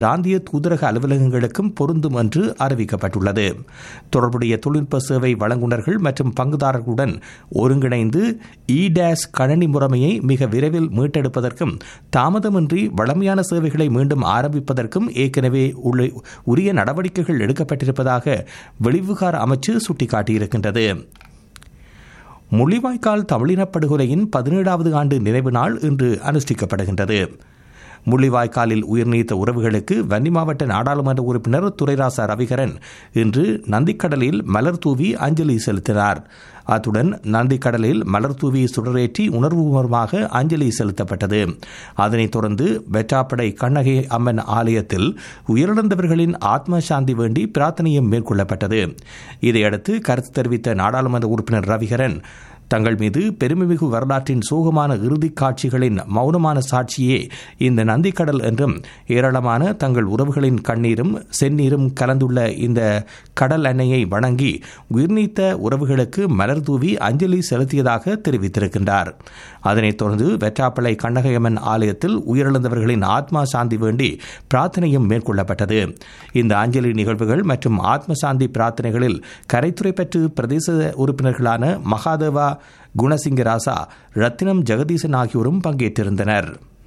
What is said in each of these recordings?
பிராந்திய தூதரக அலுவலகங்களுக்கும் பொருந்தும் என்று அறிவிக்கப்பட்டுள்ளது தொடர்புடைய தொழில்நுட்ப சேவை வழங்குநர்கள் மற்றும் பங்குதாரர்களுடன் ஒருங்கிணைந்து இ டேஸ் கணனி முறைமையை மிக விரைவில் மீட்டெடுப்பதற்கும் தாமதமின்றி வளமையான சேவைகளை மீண்டும் ஆரம்பிப்பதற்கும் ஏற்கனவே உரிய நடவடிக்கைகள் எடுக்கப்பட்டிருப்பதாக வெளிவிவகார அமைச்சு சுட்டிக்காட்டியிருக்கின்றது முள்ளிவாய்க்கால் தமிழினப்படுகொலையின் பதினேழாவது ஆண்டு நிறைவு நாள் இன்று அனுஷ்டிக்கப்படுகின்றது முள்ளிவாய்க்காலில் உயிர்நீத்த உறவுகளுக்கு வன்னி மாவட்ட நாடாளுமன்ற உறுப்பினர் துரைராசா ரவிகரன் இன்று நந்திக்கடலில் மலர் தூவி அஞ்சலி செலுத்தினார் அத்துடன் நந்திக்கடலில் மலர் தூவி சுடரேற்றி உணர்வுபூர்வமாக அஞ்சலி செலுத்தப்பட்டது அதனைத் தொடர்ந்து வெற்றாப்படை கண்ணகை அம்மன் ஆலயத்தில் உயிரிழந்தவர்களின் ஆத்ம சாந்தி வேண்டி பிரார்த்தனையும் மேற்கொள்ளப்பட்டது இதையடுத்து கருத்து தெரிவித்த நாடாளுமன்ற உறுப்பினர் ரவிகரன் தங்கள் மீது பெருமைமிகு வரலாற்றின் சோகமான இறுதிக் காட்சிகளின் மௌனமான சாட்சியே இந்த நந்திக்கடல் என்றும் ஏராளமான தங்கள் உறவுகளின் கண்ணீரும் செந்நீரும் கலந்துள்ள இந்த கடல் அன்னையை வணங்கி உயிர்நீத்த உறவுகளுக்கு மலர் தூவி அஞ்சலி செலுத்தியதாக தெரிவித்திருக்கின்றார் அதனைத் தொடர்ந்து வெற்றாப்பளை கண்ணகையம்மன் ஆலயத்தில் உயிரிழந்தவர்களின் ஆத்மா சாந்தி வேண்டி பிரார்த்தனையும் மேற்கொள்ளப்பட்டது இந்த அஞ்சலி நிகழ்வுகள் மற்றும் ஆத்ம சாந்தி பிரார்த்தனைகளில் கரைத்துறை பெற்று பிரதேச உறுப்பினர்களான மகாதேவா குணசிங்க ராசா ரத்தினம் ஜெகதீசன் ஆகியோரும் பங்கேற்றிருந்தனர்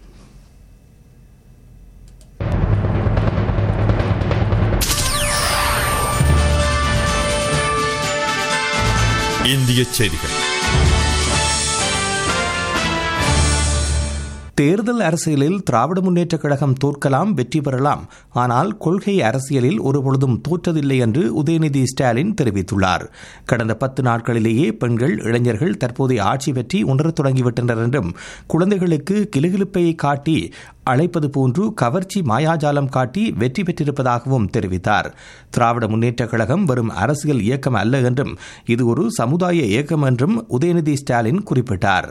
இந்திய செய்திகள் தேர்தல் அரசியலில் திராவிட முன்னேற்றக் கழகம் தோற்கலாம் வெற்றி பெறலாம் ஆனால் கொள்கை அரசியலில் ஒருபொழுதும் தோற்றதில்லை என்று உதயநிதி ஸ்டாலின் தெரிவித்துள்ளார் கடந்த பத்து நாட்களிலேயே பெண்கள் இளைஞர்கள் தற்போதைய ஆட்சி பற்றி உணரத் தொடங்கிவிட்டனர் என்றும் குழந்தைகளுக்கு கிலுகிலுப்பையை காட்டி அழைப்பது போன்று கவர்ச்சி மாயாஜாலம் காட்டி வெற்றி பெற்றிருப்பதாகவும் தெரிவித்தார் திராவிட முன்னேற்றக் கழகம் வரும் அரசியல் இயக்கம் அல்ல என்றும் இது ஒரு சமுதாய இயக்கம் என்றும் உதயநிதி ஸ்டாலின் குறிப்பிட்டார்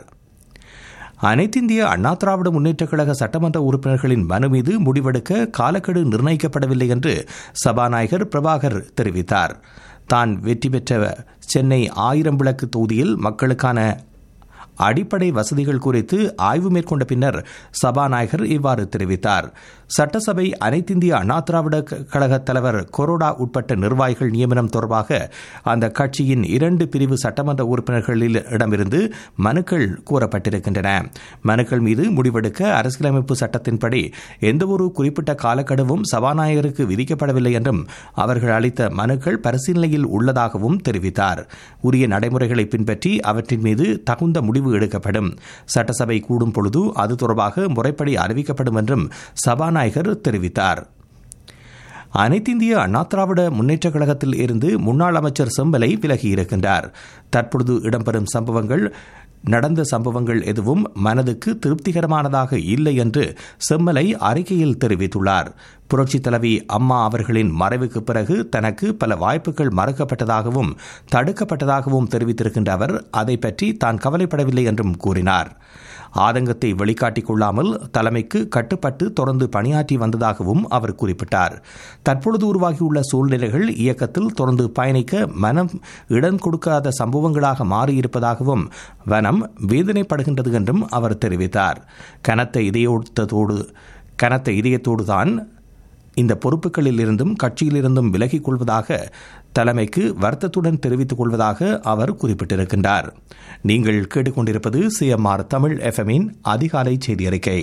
அனைத்திந்திய அண்ணா திராவிட முன்னேற்றக் கழக சட்டமன்ற உறுப்பினர்களின் மனு மீது முடிவெடுக்க காலக்கெடு நிர்ணயிக்கப்படவில்லை என்று சபாநாயகர் பிரபாகர் தெரிவித்தார் தான் வெற்றி பெற்ற சென்னை ஆயிரம் விளக்கு தொகுதியில் மக்களுக்கான அடிப்படை வசதிகள் குறித்து ஆய்வு மேற்கொண்ட பின்னர் சபாநாயகர் இவ்வாறு தெரிவித்தார் சட்டசபை அனைத்திந்திய அண்ணா திராவிட கழக தலைவர் கொரோடா உட்பட்ட நிர்வாகிகள் நியமனம் தொடர்பாக அந்த கட்சியின் இரண்டு பிரிவு சட்டமன்ற உறுப்பினர்களில் இடமிருந்து மனுக்கள் கூறப்பட்டிருக்கின்றன மனுக்கள் மீது முடிவெடுக்க அரசியலமைப்பு சட்டத்தின்படி எந்தவொரு குறிப்பிட்ட காலக்கெடுவும் சபாநாயகருக்கு விதிக்கப்படவில்லை என்றும் அவர்கள் அளித்த மனுக்கள் பரிசீலனையில் உள்ளதாகவும் தெரிவித்தார் உரிய நடைமுறைகளை பின்பற்றி அவற்றின் மீது தகுந்த முடிவு எடுக்கப்படும் சட்டசபை கூடும் பொழுது அது தொடர்பாக முறைப்படி அறிவிக்கப்படும் என்றும் சபாநாயகர் தெரிவித்தார் அனைத்திந்திய அண்ணா திராவிட முன்னேற்றக் கழகத்தில் இருந்து முன்னாள் அமைச்சர் செம்பலை விலகியிருக்கின்றார் தற்பொழுது இடம்பெறும் சம்பவங்கள் நடந்த சம்பவங்கள் எதுவும் மனதுக்கு திருப்திகரமானதாக இல்லை என்று செம்மலை அறிக்கையில் தெரிவித்துள்ளார் புரட்சித் தலைவி அம்மா அவர்களின் மறைவுக்கு பிறகு தனக்கு பல வாய்ப்புகள் மறுக்கப்பட்டதாகவும் தடுக்கப்பட்டதாகவும் தெரிவித்திருக்கின்ற அவர் அதை பற்றி தான் கவலைப்படவில்லை என்றும் கூறினார் ஆதங்கத்தை வெளிக்காட்டிக் கொள்ளாமல் தலைமைக்கு கட்டுப்பட்டு தொடர்ந்து பணியாற்றி வந்ததாகவும் அவர் குறிப்பிட்டார் தற்பொழுது உருவாகியுள்ள சூழ்நிலைகள் இயக்கத்தில் தொடர்ந்து பயணிக்க மனம் இடம் கொடுக்காத சம்பவங்களாக மாறியிருப்பதாகவும் வனம் வேதனைப்படுகின்றது என்றும் அவர் தெரிவித்தார் கனத்த இதயோட்டத்தோடு கனத்த இதயத்தோடு தான் இந்த பொறுப்புகளில் இருந்தும் கட்சியிலிருந்தும் விலகிக் கொள்வதாக தலைமைக்கு வருத்தத்துடன் தெரிவித்துக் கொள்வதாக அவர் குறிப்பிட்டிருக்கின்றார் நீங்கள் கேட்டுக்கொண்டிருப்பது சிஎம்ஆர் தமிழ் எஃப்எம்மின் அதிகாலை செய்தி அறிக்கை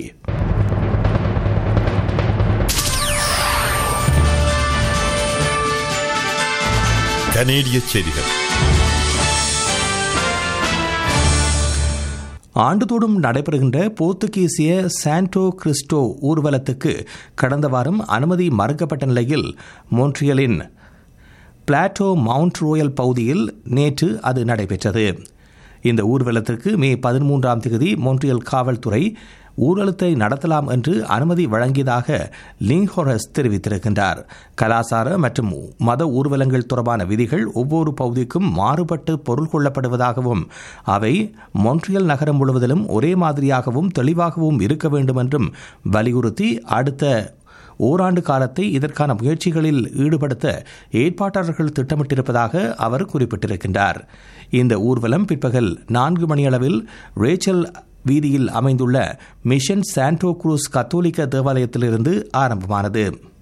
கனேடிய செய்திகள் ஆண்டுதோறும் நடைபெறுகின்ற போர்த்துகீசிய சாண்டோ கிறிஸ்டோ ஊர்வலத்துக்கு கடந்த வாரம் அனுமதி மறுக்கப்பட்ட நிலையில் மோன்ட்ரியலின் பிளாட்டோ மவுண்ட் ரோயல் பகுதியில் நேற்று அது நடைபெற்றது இந்த ஊர்வலத்திற்கு மே பதிமூன்றாம் தேதி மோன்ட்ரியல் காவல்துறை ஊர்வலத்தை நடத்தலாம் என்று அனுமதி வழங்கியதாக லிங்ஹோரஸ் தெரிவித்திருக்கின்றார் கலாசார மற்றும் மத ஊர்வலங்கள் தொடர்பான விதிகள் ஒவ்வொரு பகுதிக்கும் மாறுபட்டு பொருள் கொள்ளப்படுவதாகவும் அவை மொன்ட்ரியல் நகரம் முழுவதிலும் ஒரே மாதிரியாகவும் தெளிவாகவும் இருக்க வேண்டும் என்றும் வலியுறுத்தி அடுத்த ஓராண்டு காலத்தை இதற்கான முயற்சிகளில் ஈடுபடுத்த ஏற்பாட்டாளர்கள் திட்டமிட்டிருப்பதாக அவர் குறிப்பிட்டிருக்கின்றார் இந்த ஊர்வலம் பிற்பகல் நான்கு மணியளவில் ரேச்சல் வீதியில் அமைந்துள்ள மிஷன் சாண்டோ குரூஸ் கத்தோலிக்க தேவாலயத்திலிருந்து ஆரம்பமானது